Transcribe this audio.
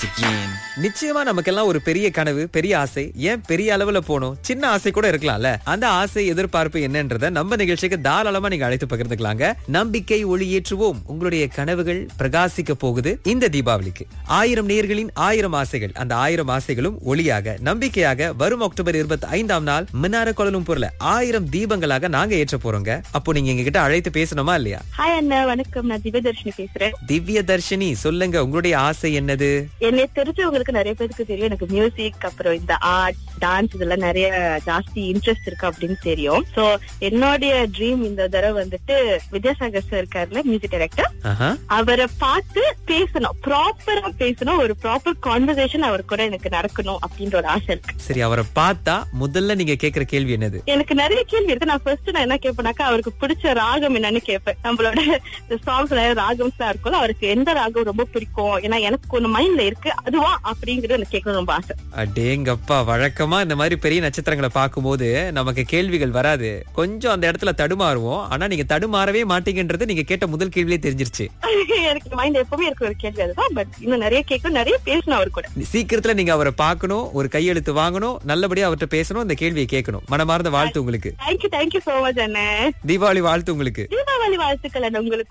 again. நிச்சயமா நமக்கெல்லாம் ஒரு பெரிய கனவு பெரிய ஆசை ஏன் பெரிய அளவுல போகணும் சின்ன ஆசை கூட இருக்கலாம்ல அந்த ஆசை எதிர்பார்ப்பு என்னன்றத நம்ம நிகழ்ச்சிக்கு தாராளமா நீங்க அழைத்து பகிர்ந்துக்கலாங்க நம்பிக்கை ஒளி ஏற்றுவோம் உங்களுடைய கனவுகள் பிரகாசிக்க போகுது இந்த தீபாவளிக்கு ஆயிரம் நேர்களின் ஆயிரம் ஆசைகள் அந்த ஆயிரம் ஆசைகளும் ஒளியாக நம்பிக்கையாக வரும் அக்டோபர் இருபத்தி ஐந்தாம் நாள் மின்னார கோலம்பூர்ல ஆயிரம் தீபங்களாக நாங்க ஏற்ற போறோங்க அப்போ நீங்க எங்க கிட்ட அழைத்து பேசணுமா இல்லையா ஹாய் அண்ணா வணக்கம் நான் திவ்யதர்ஷினி பேசுறேன் திவ்ய தர்ஷினி சொல்லுங்க உங்களுடைய ஆசை என்னது என்னை தெரிஞ்சவங்களுக்கு நிறைய பேருக்கு தெரியும் எனக்கு மியூசிக் அப்புறம் இந்த ஆர்ட் டான்ஸ் இதெல்லாம் நிறைய ஜாஸ்தி இன்ட்ரெஸ்ட் இருக்கு அப்படின்னு தெரியும் சோ என்னுடைய ட்ரீம் இந்த தடவை வந்துட்டு வித்யாசாகர் சார் இருக்காருல மியூசிக் டைரக்டர் ஆஹா அவரை பார்த்து பேசணும் ப்ராப்பரா பேசணும் ஒரு ப்ராப்பர் கான்வர்சேஷன் அவர் கூட எனக்கு நடக்கணும் அப்படின்ற ஒரு ஆசை இருக்கு சரி அவரை பார்த்தா முதல்ல நீங்க கேக்குற கேள்வி என்னது எனக்கு நிறைய கேள்வி இருக்கு நான் ஃபர்ஸ்ட் நான் என்ன கேட்பேனாக்கா அவருக்கு பிடிச்ச ராகம் என்னன்னு கேட்பேன் நம்மளோட சாங்ஸ்ல ராகம்ஸ் தான் இருக்கும்ல அவருக்கு எந்த ராகம் ரொம்ப பிடிக்கும் ஏன்னா எனக்கு ஒண்ணு மைண்ட்ல இருக்கு அதுவா அப்படிங்கறது எனக்கு கேட்கணும் ரொம்ப ஆசை அடேங்கப்பா வழக்கமா இந்த மாதிரி பெரிய நட்சத்திரங்களை பார்க்கும்போது நமக்கு கேள்விகள் வராது கொஞ்சம் அந்த இடத்துல தடுமாறுவோம் ஆனா நீங்க தடுமாறவே மாட்டீங்கன்றது நீங்க கேட்ட முதல் கேள்வியே தெரிஞ்சிருச்சு எனக்கு மைண்ட் எப்பவுமே இருக்க ஒரு கேள்வி அதுதான் பட் இன்னும் நிறைய கேட்கணும் நிறைய பேசணும் அவர் கூட சீக்கிரத்துல நீங்க அவரை பார்க்கணும் ஒரு கையெழுத்து வாங்கணும் நல்லபடியா அவர்கிட்ட பேசணும் இந்த கேள்வியை கேட்கணும் மனமார்ந்த வாழ்த்து உங்களுக்கு தேங்க்யூ தேங்க்யூ சோ மச் அண்ணே தீபாவளி வாழ்த்து உங்களுக்கு தீபாவளி வாழ்த்துக்கள் அண்ணா உங்களுக்கு